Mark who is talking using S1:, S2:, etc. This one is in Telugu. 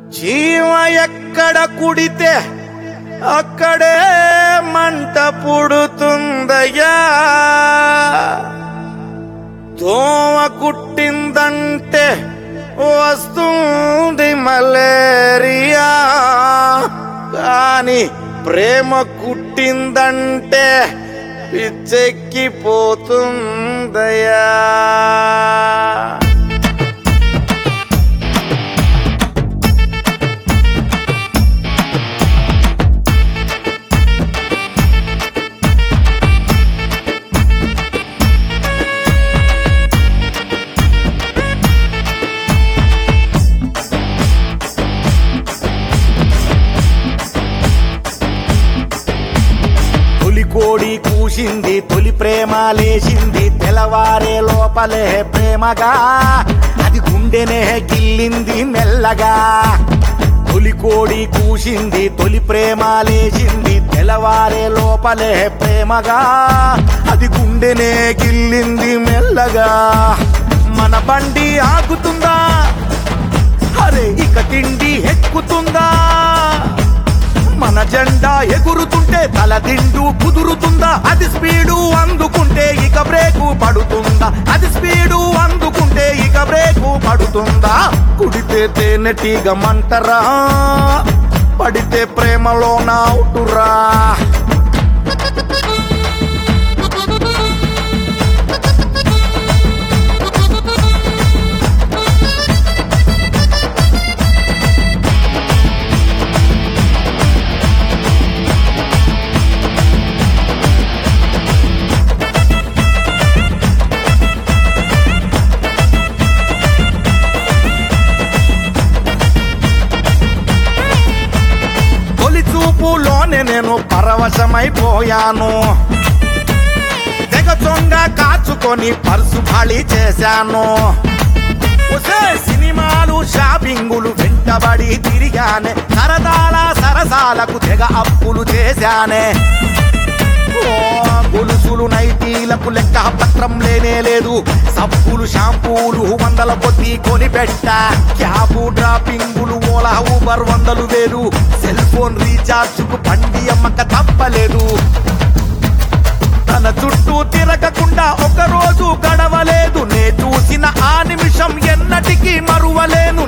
S1: చీమ ఎక్కడ కుడితే అక్కడే మంట పుడుతుందయ్యా దోమ కుట్టిందంటే వస్తుంది మలేరియా కాని ప్రేమ కుట్టిందంటే పిచ్చెక్కిపోతుందయ్యా తొలి కోడి కూసింది తొలి ప్రేమ లేచింది తెల్లవారే లోపలే ప్రేమగా అది గుండెనే గిల్లింది మెల్లగా తొలి కోడి కూసింది తొలి ప్రేమ లేచింది తెల్లవారే లోపలే ప్రేమగా అది గుండెనే గిల్లింది మెల్లగా మన బండి ఆగుతుందా అరే ఇక తిండి ఎక్కుతుందా మన జెండా ఎగురుతుంటే తల దిండు కుదురుతుందా అది స్పీడు అందుకుంటే ఇక బ్రేకు పడుతుందా అది స్పీడు అందుకుంటే ఇక బ్రేకు పడుతుందా కుడితే తేనెటీగ మంటరా పడితే ప్రేమలో నావుటురా తొలి చూపులోనే నేను పరవశమైపోయాను తెగ చొంగ కాచుకొని పర్సు ఖాళీ చేశాను ఒసే సినిమాలు షాపింగులు వెంటబడి తిరిగానే సరదాల సరసాలకు తెగ అప్పులు చేశానే ఓ, గొలుసులు నైటీలకు లెక్క పత్రం లేనే లేదు సబ్బులు షాంపూలు వందల కొద్ది కొని పెట్ట క్యాబు డ్రాపింగులు ఓలా ఊబర్ వందలు వేలు సెల్ ఫోన్ రీఛార్జ్ కు బండి అమ్మక తప్పలేదు తన చుట్టూ తిరగకుండా ఒక రోజు గడవలేదు నే చూసిన ఆ నిమిషం ఎన్నటికీ మరువలేను